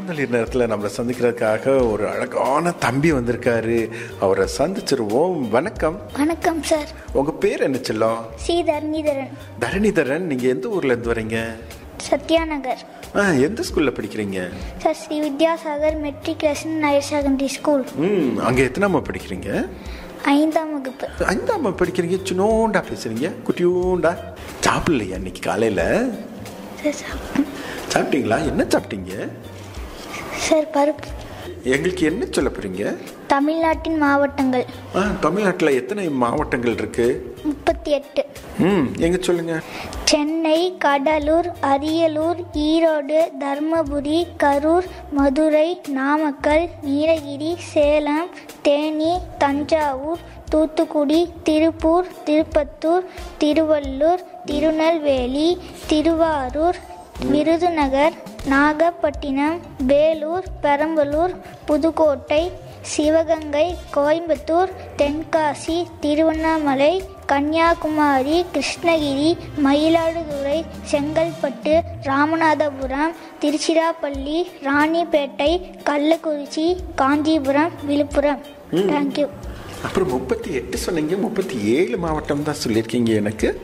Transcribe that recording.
பூந்தளிர் நேரத்தில் நம்மளை சந்திக்கிறதுக்காக ஒரு அழகான தம்பி வந்திருக்காரு அவரை சந்திச்சிருவோம் வணக்கம் வணக்கம் சார் உங்கள் பேர் என்ன செல்லம் சி தரணிதரன் தரணிதரன் நீங்கள் எந்த ஊர்ல இருந்து வரீங்க சத்யா நகர் ஆ எந்த ஸ்கூலில் படிக்கிறீங்க sir Shri Vidyasagar matriculation higher secondary school ம் அங்கே எத்தனாம படிக்கிறீங்க ஐந்தாம் வகுப்பு ஐந்தாம படிக்கிறீங்க சின்னோண்டா பேசுறீங்க குட்டியூண்டா சாப்பிடலையா இன்னைக்கு காலையில் சார் சாப்~ சாப்பிட்டீங்களா என்ன சாப்பிட்டீங்க சார் பருப்பு எங்களுக்கு என்ன சொல்ல போறீங்க தமிழ்நாட்டின் மாவட்டங்கள் ஆ தமிழ்நாட்டில் எத்தனை மாவட்டங்கள் இருக்கு முப்பத்தி எட்டு ம் எங்க சொல்லுங்க சென்னை கடலூர் அரியலூர் ஈரோடு தர்மபுரி கரூர் மதுரை நாமக்கல் நீலகிரி சேலம் தேனி தஞ்சாவூர் தூத்துக்குடி திருப்பூர் திருப்பத்தூர் திருவள்ளூர் திருநெல்வேலி திருவாரூர் விருதுநகர் நாகப்பட்டினம் வேலூர் பெரம்பலூர் புதுக்கோட்டை சிவகங்கை கோயம்புத்தூர் தென்காசி திருவண்ணாமலை கன்னியாகுமரி கிருஷ்ணகிரி மயிலாடுதுறை செங்கல்பட்டு ராமநாதபுரம் திருச்சிராப்பள்ளி ராணிப்பேட்டை கள்ளக்குறிச்சி காஞ்சிபுரம் விழுப்புரம் தேங்க்யூ அப்புறம் முப்பத்தி எட்டு சொன்னீங்க முப்பத்தி ஏழு மாவட்டம் தான் சொல்லியிருக்கீங்க எனக்கு